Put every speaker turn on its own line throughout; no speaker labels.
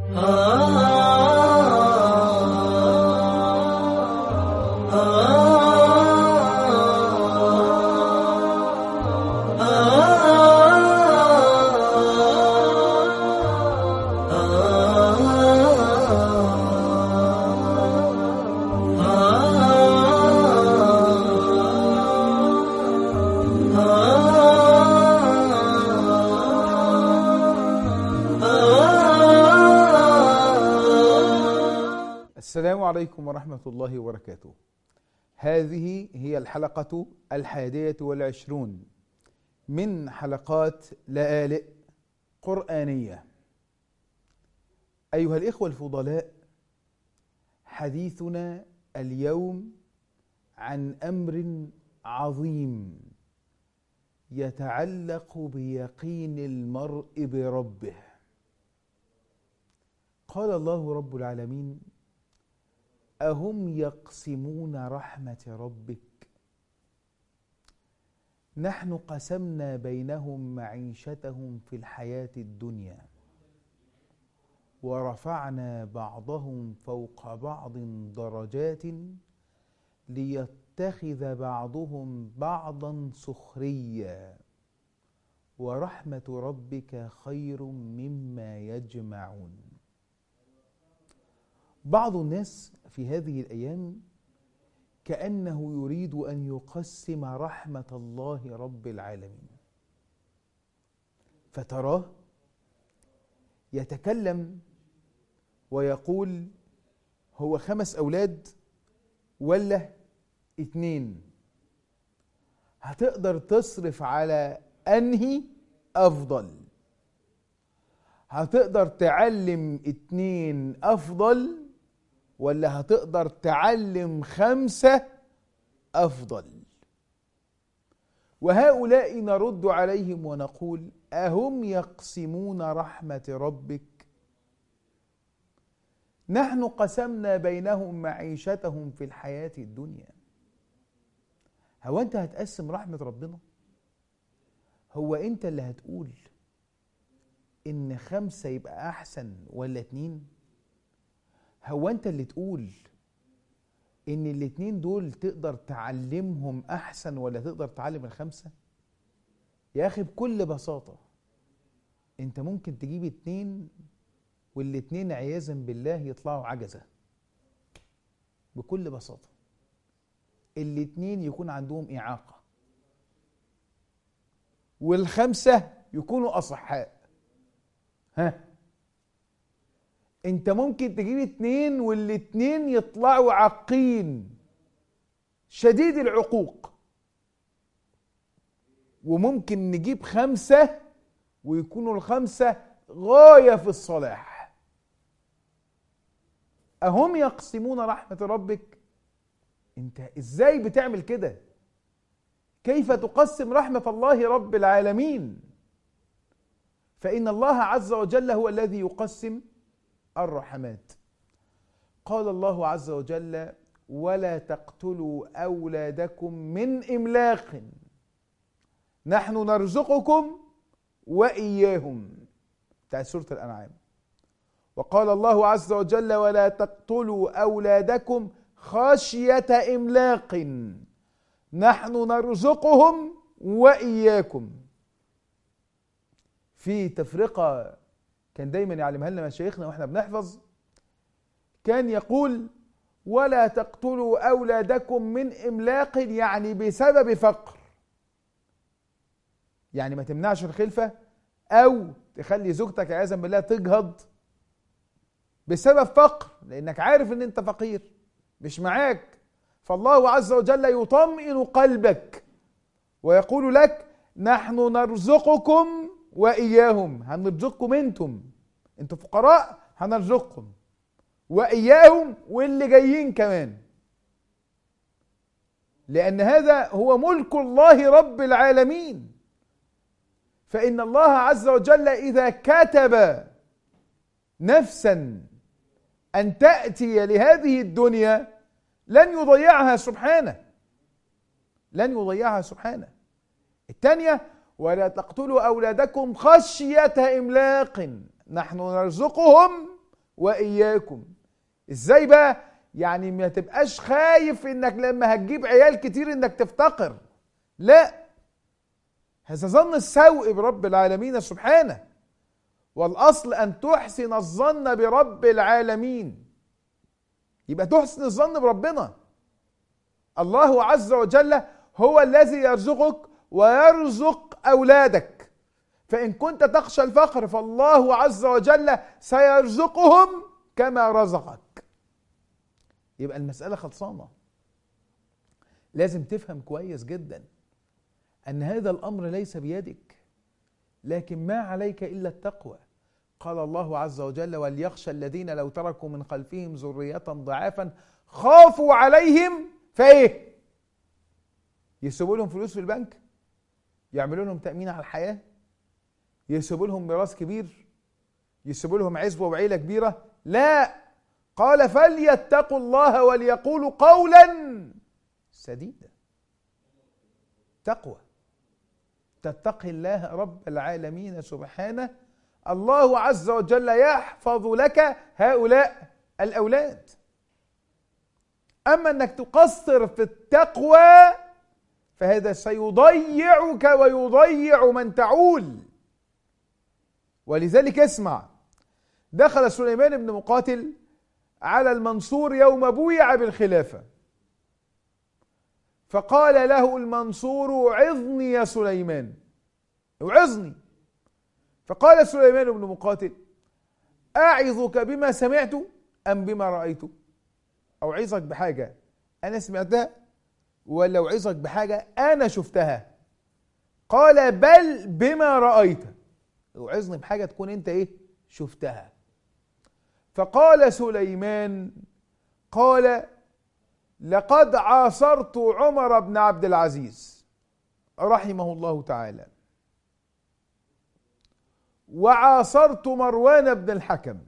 السلام عليكم ورحمة الله وبركاته هذه هي الحلقة الحادية والعشرون من حلقات لآلئ قرآنية أيها الإخوة الفضلاء حديثنا اليوم عن أمر عظيم يتعلق بيقين المرء بربه قال الله رب العالمين أهم يقسمون رحمة ربك نحن قسمنا بينهم معيشتهم في الحياة الدنيا ورفعنا بعضهم فوق بعض درجات ليتخذ بعضهم بعضا سخريا ورحمة ربك خير مما يجمعون بعض الناس في هذه الايام كانه يريد ان يقسم رحمه الله رب العالمين فتراه يتكلم ويقول هو خمس اولاد ولا اتنين هتقدر تصرف على انهي افضل هتقدر تعلم اتنين افضل ولا هتقدر تعلم خمسة أفضل وهؤلاء نرد عليهم ونقول أهم يقسمون رحمة ربك نحن قسمنا بينهم معيشتهم في الحياة الدنيا هو أنت هتقسم رحمة ربنا هو أنت اللي هتقول إن خمسة يبقى أحسن ولا اتنين هو انت اللي تقول ان الاتنين دول تقدر تعلمهم احسن ولا تقدر تعلم الخمسة يا اخي بكل بساطة انت ممكن تجيب اتنين والاتنين عياذا بالله يطلعوا عجزة بكل بساطة الاتنين يكون عندهم اعاقة والخمسة يكونوا اصحاء ها انت ممكن تجيب اتنين والاتنين يطلعوا عاقين شديد العقوق وممكن نجيب خمسة ويكونوا الخمسة غاية في الصلاح أهم يقسمون رحمة ربك انت ازاي بتعمل كده كيف تقسم رحمة الله رب العالمين فإن الله عز وجل هو الذي يقسم الرحمات قال الله عز وجل ولا تقتلوا اولادكم من املاق نحن نرزقكم واياهم بتاع سوره الانعام وقال الله عز وجل ولا تقتلوا اولادكم خشيه املاق نحن نرزقهم واياكم في تفرقه كان دايما يعلمها لنا مشايخنا واحنا بنحفظ كان يقول ولا تقتلوا اولادكم من املاق يعني بسبب فقر يعني ما تمنعش الخلفه او تخلي زوجتك عياذا بالله تجهض بسبب فقر لانك عارف ان انت فقير مش معاك فالله عز وجل يطمئن قلبك ويقول لك نحن نرزقكم واياهم هنرزقكم انتم انتم فقراء هنرزقكم واياهم واللي جايين كمان لان هذا هو ملك الله رب العالمين فان الله عز وجل اذا كتب نفسا ان تاتي لهذه الدنيا لن يضيعها سبحانه لن يضيعها سبحانه الثانيه ولا تقتلوا اولادكم خشيه املاق نحن نرزقهم واياكم ازاي بقى يعني ما تبقاش خايف انك لما هتجيب عيال كتير انك تفتقر لا هذا ظن السوء برب العالمين سبحانه والاصل ان تحسن الظن برب العالمين يبقى تحسن الظن بربنا الله عز وجل هو الذي يرزقك ويرزق اولادك فان كنت تخشى الفقر فالله عز وجل سيرزقهم كما رزقك يبقى المساله خلصانه لازم تفهم كويس جدا ان هذا الامر ليس بيدك لكن ما عليك الا التقوى قال الله عز وجل وليخشى الذين لو تركوا من خلفهم ذريه ضعافا خافوا عليهم فايه يسيبوا لهم فلوس في البنك يعملوا لهم تامين على الحياه يسيبوا لهم ميراث كبير يسيبوا لهم عزوه وعيله كبيره لا قال فليتقوا الله وليقولوا قولا سديدا تقوى تتقي الله رب العالمين سبحانه الله عز وجل يحفظ لك هؤلاء الاولاد اما انك تقصر في التقوى فهذا سيضيعك ويضيع من تعول ولذلك اسمع دخل سليمان بن مقاتل على المنصور يوم بويع بالخلافه فقال له المنصور عظني يا سليمان اوعظني فقال سليمان بن مقاتل أعظك بما سمعت أم بما رأيت أوعظك بحاجة أنا سمعتها ولا أوعظك بحاجة أنا شفتها قال بل بما رأيت اوعظني بحاجة تكون أنت إيه شفتها فقال سليمان قال لقد عاصرت عمر بن عبد العزيز رحمه الله تعالى وعاصرت مروان بن الحكم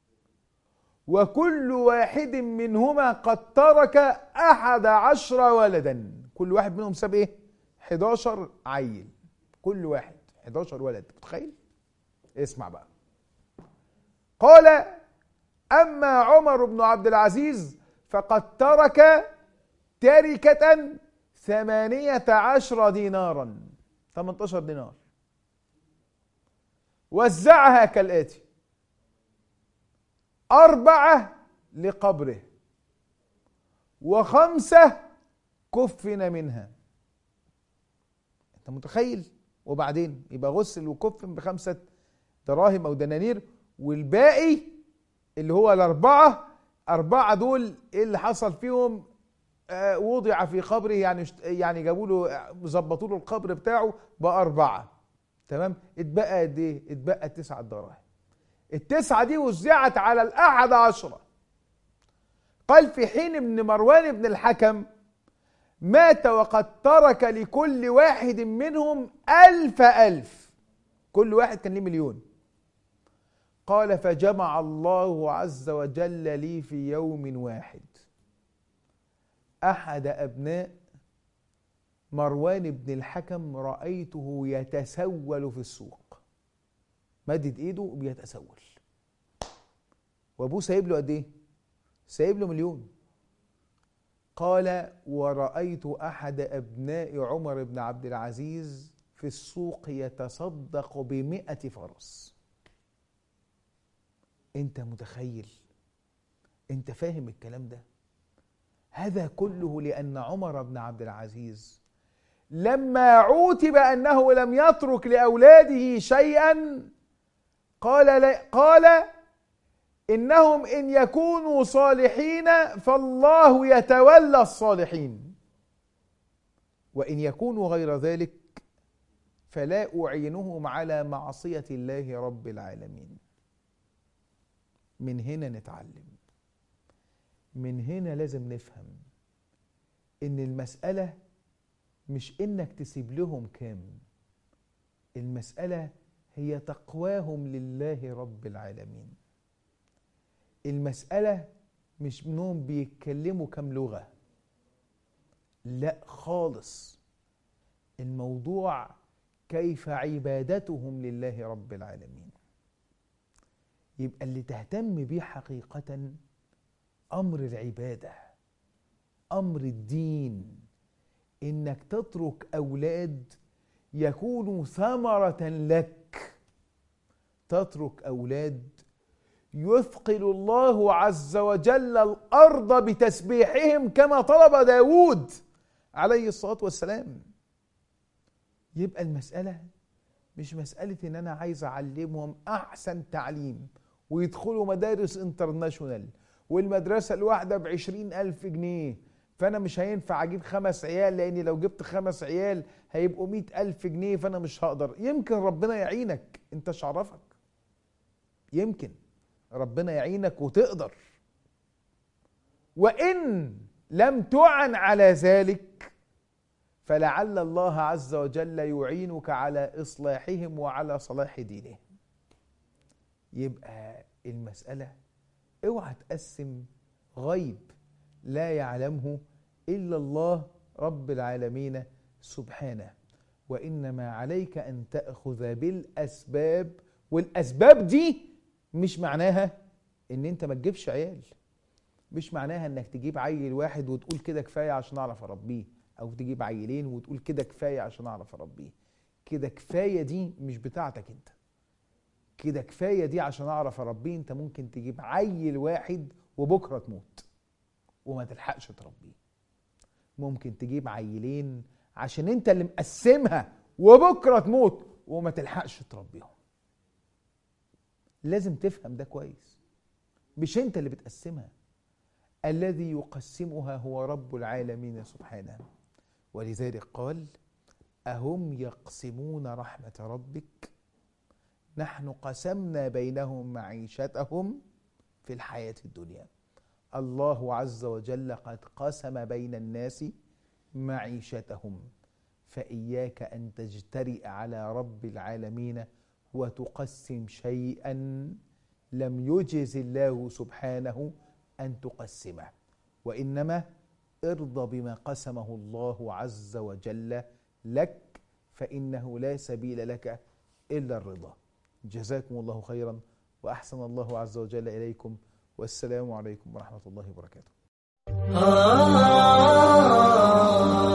وكل واحد منهما قد ترك أحد عشر ولدا كل واحد منهم ساب إيه 11 عيل كل واحد 11 ولد متخيل اسمع بقى قال أما عمر بن عبد العزيز فقد ترك تركة ثمانية عشر دينارا 18 دينار وزعها كالآتي أربعة لقبره وخمسة كفن منها أنت متخيل وبعدين يبقى غسل وكفن بخمسة دراهم أو دنانير والباقي اللي هو الأربعة أربعة دول إيه اللي حصل فيهم آه وضع في قبره يعني يعني جابوا له ظبطوا له القبر بتاعه بأربعة تمام اتبقى قد ايه اتبقى تسعة دراهم التسعة دي وزعت على الأحد عشرة قال في حين ابن مروان بن الحكم مات وقد ترك لكل واحد منهم ألف ألف كل واحد كان ليه مليون قال فجمع الله عز وجل لي في يوم واحد أحد أبناء مروان بن الحكم رأيته يتسول في السوق مدد ايده وبيتسول وابوه سايب له قد ايه سايب له مليون قال ورأيت أحد أبناء عمر بن عبد العزيز في السوق يتصدق بمئة فرس أنت متخيل أنت فاهم الكلام ده هذا كله لأن عمر بن عبد العزيز لما عوتب انه لم يترك لاولاده شيئا قال قال انهم ان يكونوا صالحين فالله يتولى الصالحين وان يكونوا غير ذلك فلا اعينهم على معصيه الله رب العالمين من هنا نتعلم من هنا لازم نفهم ان المساله مش انك تسيب لهم كام المسألة هي تقواهم لله رب العالمين المسألة مش انهم بيتكلموا كام لغة لا خالص الموضوع كيف عبادتهم لله رب العالمين يبقى اللي تهتم بيه حقيقة أمر العبادة أمر الدين إنك تترك أولاد يكونوا ثمرة لك تترك أولاد يثقل الله عز وجل الأرض بتسبيحهم كما طلب داود عليه الصلاة والسلام يبقى المسألة مش مسألة إن أنا عايز أعلمهم أحسن تعليم ويدخلوا مدارس انترناشونال والمدرسة الواحدة بعشرين ألف جنيه فأنا مش هينفع أجيب خمس عيال لأني لو جبت خمس عيال هيبقوا مئة ألف جنيه فأنا مش هقدر يمكن ربنا يعينك أنت شعرفك يمكن ربنا يعينك وتقدر وإن لم تعن على ذلك فلعل الله عز وجل يعينك على إصلاحهم وعلى صلاح دينهم يبقى المسألة اوعى تقسم غيب لا يعلمه إلا الله رب العالمين سبحانه وإنما عليك أن تأخذ بالأسباب والأسباب دي مش معناها إن أنت ما تجيبش عيال مش معناها إنك تجيب عيل واحد وتقول كده كفاية عشان أعرف أربيه أو تجيب عيلين وتقول كده كفاية عشان أعرف أربيه كده كفاية دي مش بتاعتك أنت كده كفايه دي عشان اعرف اربيه انت ممكن تجيب عيل واحد وبكره تموت وما تلحقش تربيه ممكن تجيب عيلين عشان انت اللي مقسمها وبكره تموت وما تلحقش تربيهم لازم تفهم ده كويس مش انت اللي بتقسمها الذي يقسمها هو رب العالمين سبحانه ولذلك قال اهم يقسمون رحمه ربك نحن قسمنا بينهم معيشتهم في الحياة الدنيا الله عز وجل قد قسم بين الناس معيشتهم فإياك أن تجترئ على رب العالمين وتقسم شيئا لم يجز الله سبحانه أن تقسمه وإنما ارضى بما قسمه الله عز وجل لك فإنه لا سبيل لك إلا الرضا جزاكم الله خيرا وأحسن الله عز وجل إليكم والسلام عليكم ورحمة الله وبركاته